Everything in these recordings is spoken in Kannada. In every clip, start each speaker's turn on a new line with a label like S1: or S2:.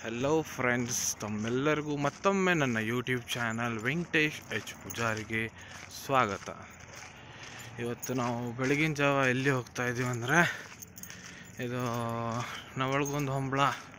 S1: ಹಲೋ ಫ್ರೆಂಡ್ಸ್ ತಮ್ಮೆಲ್ಲರಿಗೂ ಮತ್ತೊಮ್ಮೆ ನನ್ನ ಯೂಟ್ಯೂಬ್ ಚಾನಲ್ ವೆಂಕಟೇಶ್ ಎಚ್ ಪೂಜಾರಿಗೆ ಸ್ವಾಗತ ಇವತ್ತು ನಾವು ಬೆಳಗಿನ ಜಾವ ಎಲ್ಲಿ ಹೋಗ್ತಾ ಇದ್ದೀವಿ ಅಂದರೆ ಇದು ನವಳಗುಂದ ಹೊಂಬಳ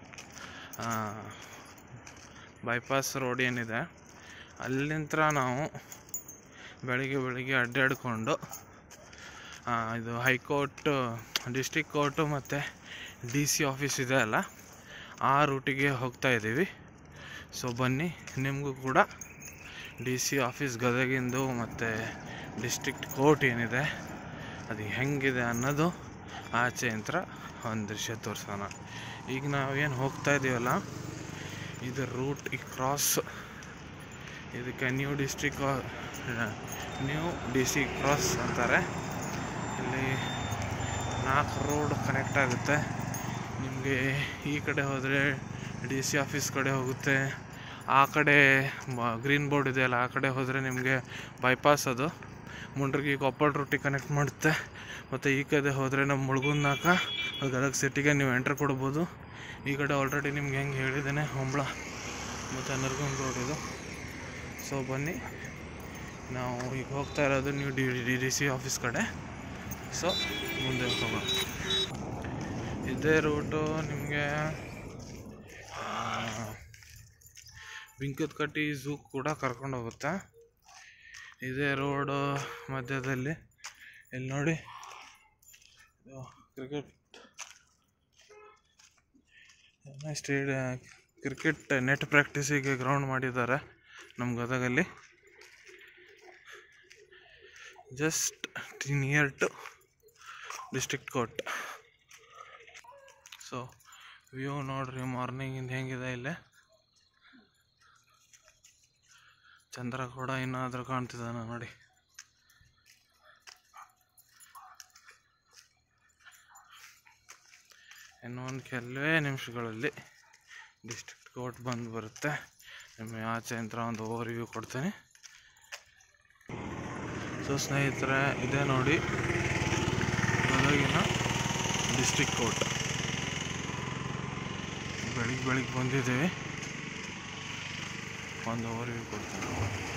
S1: ಬೈಪಾಸ್ ರೋಡ್ ಏನಿದೆ ಅಲ್ಲಿಂದ ನಾವು ಬೆಳಿಗ್ಗೆ ಬೆಳಿಗ್ಗೆ ಅಡ್ಡಾಡಿಕೊಂಡು ಆ, ಇದು ಹೈಕೋರ್ಟ್ ಡಿಸ್ಟಿಕ್ ಕೋರ್ಟು ಮತ್ತು ಡಿ ಸಿ ಆಫೀಸ್ ಇದೆ ಅಲ್ಲ ಆ ರೂಟಿಗೆ ಹೋಗ್ತಾ ಇದ್ದೀವಿ ಸೊ ಬನ್ನಿ ನಿಮಗೂ ಕೂಡ ಡಿ ಸಿ ಆಫೀಸ್ ಗದಗಿಂದು ಮತ್ತು ಡಿಸ್ಟ್ರಿಕ್ಟ್ ಕೋರ್ಟ್ ಏನಿದೆ ಅದು ಹೆಂಗಿದೆ ಅನ್ನೋದು ಆಚೆ ಯಂತ್ರ ಒಂದು ದೃಶ್ಯ ತೋರಿಸೋಣ ಈಗ ನಾವೇನು ಹೋಗ್ತಾ ಇದ್ದೀವಲ್ಲ ಇದು ರೂಟ್ ಈ ಕ್ರಾಸ್ ಇದಕ್ಕೆ new district new D C cross ಅಂತಾರೆ ಇಲ್ಲಿ ನಾಲ್ಕು ರೋಡ್ ಕನೆಕ್ಟ್ ಆಗುತ್ತೆ ನಿಮಗೆ ಈ ಕಡೆ ಹೋದರೆ ಡಿ ಸಿ ಆಫೀಸ್ ಕಡೆ ಹೋಗುತ್ತೆ ಆ ಕಡೆ ಗ್ರೀನ್ ಬೋರ್ಡ್ ಇದೆಯಲ್ಲ ಆ ಕಡೆ ಹೋದರೆ ನಿಮಗೆ ಬೈಪಾಸ್ ಅದು ಮುಂಡ್ರಿಗೆ ಕೊಪ್ಪಳ ರೂಟಿಗೆ ಕನೆಕ್ಟ್ ಮಾಡುತ್ತೆ ಮತ್ತು ಈ ಕಡೆ ಹೋದರೆ ನಮ್ಮ ಮುಳುಗುಂದ್ನಾಕ ಅದು ಗದಗ ಸಿಟಿಗೆ ನೀವು ಎಂಟ್ರ್ ಕೊಡ್ಬೋದು ಈ ಕಡೆ ಆಲ್ರೆಡಿ ನಿಮ್ಗೆ ಹೆಂಗೆ ಹೇಳಿದ್ದೇನೆ ಹೊಂಬಳ ಮತ್ತು ನರ್ಗುಂದ್ ರೋಡ್ ಇದು ಸೊ ಬನ್ನಿ ನಾವು ಈಗ ಹೋಗ್ತಾ ಇರೋದು ನೀವು D D D C office ಕಡೆ ಸೊ ಮುಂದೆ ಹೋಗೋಣ ಇದೇ ರೂಟು ನಿಮಗೆ ಬಿಂಕದ ಕಟ್ಟಿ ಝೂ ಕೂಡ ಕರ್ಕೊಂಡು ಹೋಗುತ್ತೆ ಇದೇ ರೋಡು ಮಧ್ಯದಲ್ಲಿ ಇಲ್ಲಿ ನೋಡಿ ಕ್ರಿಕೆಟ್ ಸ್ಟೇಡ್ ಕ್ರಿಕೆಟ್ ನೆಟ್ ಪ್ರಾಕ್ಟೀಸಿಗೆ ಗ್ರೌಂಡ್ ಮಾಡಿದ್ದಾರೆ ನಮ್ಮ ಗದಗಲ್ಲಿ just near to district court so view ನೋಡ್ರಿ ಮಾರ್ನಿಂಗಿಂದ ಹೆಂಗಿದೆ ಇಲ್ಲೇ ಚಂದ್ರ ಕೂಡ ಇನ್ನಾದರೂ ಕಾಣ್ತಿದ್ದಾನೆ ನೋಡಿ ಇನ್ನು ಒಂದು ಕೆಲವೇ ನಿಮಿಷಗಳಲ್ಲಿ ಡಿಸ್ಟ್ರಿಕ್ಟ್ ಕೋರ್ಟ್ ಬಂದು ಬರುತ್ತೆ ನಿಮಗೆ ಆಚೆ ಅಂತ ಒಂದು ಓವರ್ ವ್ಯೂ ಕೊಡ್ತೀನಿ ಸೊ ಸ್ನೇಹಿತರೆ ಇದೇ ನೋಡಿ ಗದಗಿನ ಡಿಸ್ಟ್ರಿಕ್ಟ್ ಕೋರ್ಟ್ ಬೆಳಿಗ್ಗೆ ಬೆಳಿಗ್ಗೆ ಬಂದಿದ್ದೀವಿ ಒಂದು ಓವರ್ ವ್ಯೂ ಕೊಡ್ತೀನಿ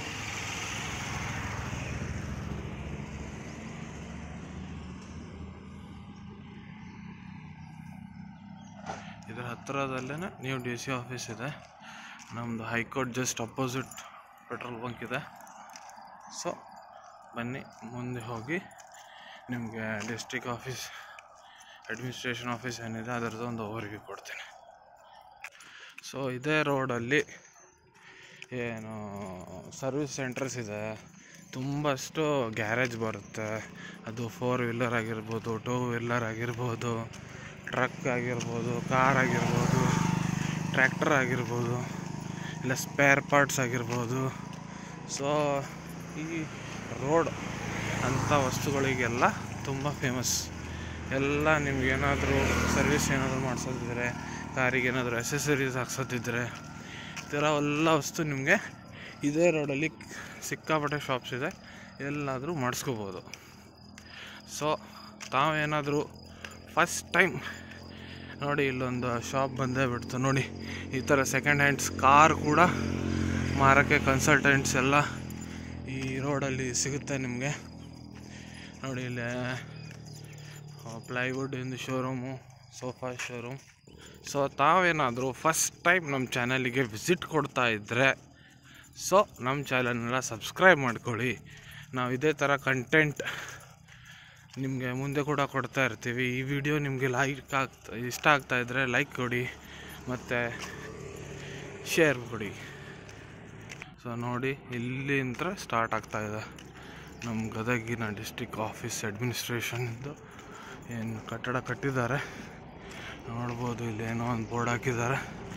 S1: ಇದರ ಹತ್ತಿರದಲ್ಲೇ ನ್ಯೂ ಡಿ ಸಿ ಆಫೀಸ್ ಇದೆ ನಮ್ಮದು high court just opposite petrol bunk ಇದೆ ಸೊ ಬನ್ನಿ ಮುಂದೆ ಹೋಗಿ ನಿಮಗೆ ಡಿಸ್ಟ್ರಿಕ್ ಆಫೀಸ್ ಅಡ್ಮಿನಿಸ್ಟ್ರೇಷನ್ ಆಫೀಸ್ ಏನಿದೆ ಅದರದ್ದು ಒಂದು ಓವರ್ವ್ಯೂ ಕೊಡ್ತೀನಿ ಸೊ ಇದೇ ರೋಡಲ್ಲಿ ಏನು ಸರ್ವಿಸ್ ಸೆಂಟರ್ಸ್ ಇದೆ ತುಂಬಷ್ಟು ಗ್ಯಾರೇಜ್ ಬರುತ್ತೆ ಅದು ಫೋರ್ ವೀಲರ್ ಆಗಿರ್ಬೋದು ಟೂ ವೀಲರ್ ಆಗಿರ್ಬೋದು ಟ್ರಕ್ ಆಗಿರ್ಬೋದು ಕಾರ್ ಆಗಿರ್ಬೋದು ಟ್ರ್ಯಾಕ್ಟರ್ ಆಗಿರ್ಬೋದು ಇಲ್ಲ ಸ್ಪೇರ್ ಪಾರ್ಟ್ಸ್ ಆಗಿರ್ಬೋದು ಸೊ ಈ ರೋಡ್ ಅಂಥ ವಸ್ತುಗಳಿಗೆಲ್ಲ ತುಂಬ ಫೇಮಸ್ ಎಲ್ಲ ನಿಮ್ಗೇನಾದರೂ ಸರ್ವಿಸ್ ಏನಾದರೂ ಮಾಡಿಸೋದಿದ್ರೆ ಕಾರಿಗೆ ಏನಾದರೂ ಅಸೆಸರೀಸ್ ಹಾಕ್ಸೋದಿದ್ರೆ ಈ ಥರ ಎಲ್ಲ ವಸ್ತು ನಿಮಗೆ ಇದೇ ರೋಡಲ್ಲಿ ಸಿಕ್ಕಾಪಟ್ಟೆ ಶಾಪ್ಸ್ ಇದೆ ಎಲ್ಲಾದರೂ ಮಾಡಿಸ್ಕೋಬೋದು ಸೊ ತಾವೇನಾದರೂ ಫಸ್ಟ್ ಟೈಮ್ ನೋಡಿ ಇಲ್ಲೊಂದು ಶಾಪ್ ಬಂದೇ ಬಿಡ್ತು ನೋಡಿ ಈ ಥರ ಸೆಕೆಂಡ್ ಹ್ಯಾಂಡ್ಸ್ ಕಾರ್ ಕೂಡ ಮಾರೋಕ್ಕೆ ಕನ್ಸಲ್ಟೆಂಟ್ಸ್ ಎಲ್ಲ ಈ ರೋಡಲ್ಲಿ ಸಿಗುತ್ತೆ ನಿಮಗೆ ನೋಡಿ ಇಲ್ಲಿ ಪ್ಲೈವುಡ್ ಇಂದು ಶೋರೂಮು ಸೋಫಾ ಶೋರೂಮ್ ಸೊ ತಾವೇನಾದರೂ ಫಸ್ಟ್ ಟೈಮ್ ನಮ್ಮ ಚಾನಲಿಗೆ ವಿಸಿಟ್ ಕೊಡ್ತಾ ಇದ್ದರೆ ಸೊ ನಮ್ಮ ಚಾನಲ್ನೆಲ್ಲ ಸಬ್ಸ್ಕ್ರೈಬ್ ಮಾಡ್ಕೊಳ್ಳಿ ನಾವು ಇದೇ ಥರ ಕಂಟೆಂಟ್ ನಿಮಗೆ ಮುಂದೆ ಕೂಡ ಕೊಡ್ತಾ ಇರ್ತೀವಿ ಈ ವಿಡಿಯೋ ನಿಮಗೆ ಲೈಕ್ ಆಗ್ತಾ ಇಷ್ಟ ಆಗ್ತಾ ಇದ್ದರೆ ಲೈಕ್ ಕೊಡಿ ಮತ್ತು ಶೇರ್ ಕೊಡಿ ಸೊ ನೋಡಿ ಇಲ್ಲಿಂದ ಸ್ಟಾರ್ಟ್ ಆಗ್ತಾ ಇದೆ ನಮ್ಮ ಗದಗಿನ ಡಿಸ್ಟ್ರಿಕ್ ಆಫೀಸ್ ಅಡ್ಮಿನಿಸ್ಟ್ರೇಷನ್ದು ಏನು ಕಟ್ಟಡ ಕಟ್ಟಿದ್ದಾರೆ ನೋಡ್ಬೋದು ಇಲ್ಲಿ ಏನೋ ಒಂದು ಬೋರ್ಡ್ ಹಾಕಿದ್ದಾರೆ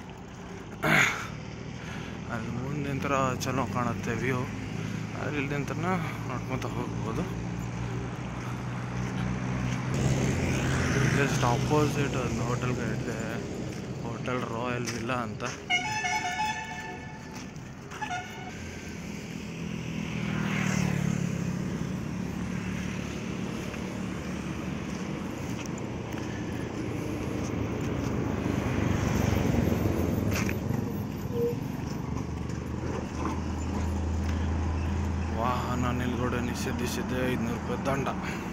S1: ಅಲ್ಲಿ ಮುಂದಿಂತರ ಚಲೋ ಕಾಣುತ್ತೆ ವ್ಯೂ ಅಲ್ಲಿ ಇಲ್ಲಿಂದ ನೋಡ್ಕೊತ ಹೋಗ್ಬೋದು ಜಸ್ಟ್ ಆಪೋಸಿಟ್ ಒಂದು ಹೋಟೆಲ್ ಇದೆ ಹೋಟೆಲ್ ರಾಯಲ್ ವಿಲ್ಲಾ ಅಂತ ಸಿದ್ಧಿಸಿದ್ದೆ ಐದುನೂರು ರೂಪಾಯಿ ದಂಡ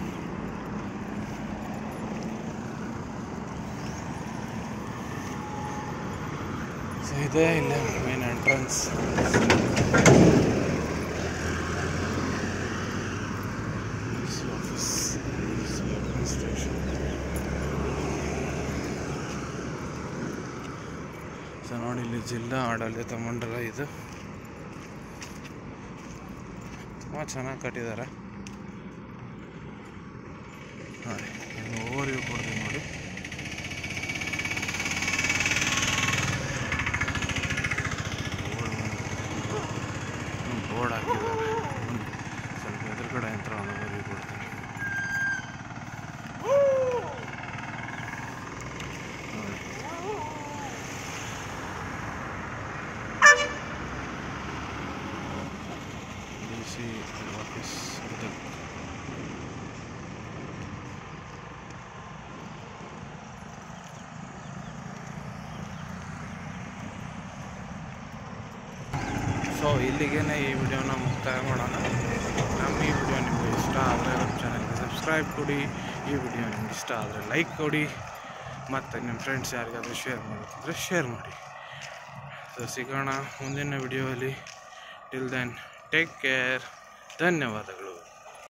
S1: ಸೊ ಇದೇ ಇಲ್ಲ main entrance office station so ನೋಡಿ ಇಲ್ಲಿ ಜಿಲ್ಲಾ ಆಡಳಿತ ಮಂಡಲ ಇದು ತುಂಬ ಚೆನ್ನಾಗಿ ಕಟ್ಟಿದ್ದಾರೆ ನೋಡಿ ಓವರ್ ವ್ಯೂ ಕೊಡ್ತೀನಿ ನೋಡಿ ಬೋರ್ಡ್ ಹಾಕಿದ್ದಾರೆ ಹ್ಮ್. ಸ್ವಲ್ಪ ಎದುರುಗಡೆ ಅಂತ ಓವರ್ ವ್ಯೂ ಕೊಡ್ತೀನಿ ನೋಡಿ ಡಿ ಸಿ ಆಫೀಸ್ ಇದು ಸೊ ಇಲ್ಲಿಗೆ ಈ ವಿಡಿಯೋನ ಮುಕ್ತಾಯ ಮಾಡೋಣ ನಮ್ಮ ಈ ವಿಡಿಯೋ ನಿಮಗೆ ಇಷ್ಟ ಆದರೆ ನಮ್ಮ ಚಾನಲ್ಗೆ ಸಬ್ಸ್ಕ್ರೈಬ್ ಕೊಡಿ ಈ ವಿಡಿಯೋ ನಿಮ್ಗೆ ಇಷ್ಟ ಆದರೆ ಲೈಕ್ ಕೊಡಿ ಮತ್ತು ನಿಮ್ಮ ಫ್ರೆಂಡ್ಸ್ ಯಾರಿಗಾದ್ರೂ ಶೇರ್ ಮಾಡೋದಿದ್ರೆ ಶೇರ್ ಮಾಡಿ ಸೊ ಸಿಗೋಣ ಮುಂದಿನ ವಿಡಿಯೋಲಿ ಟಿಲ್ ದೆನ್ ಟೇಕ್ ಕೇರ್ ಧನ್ಯವಾದಗಳು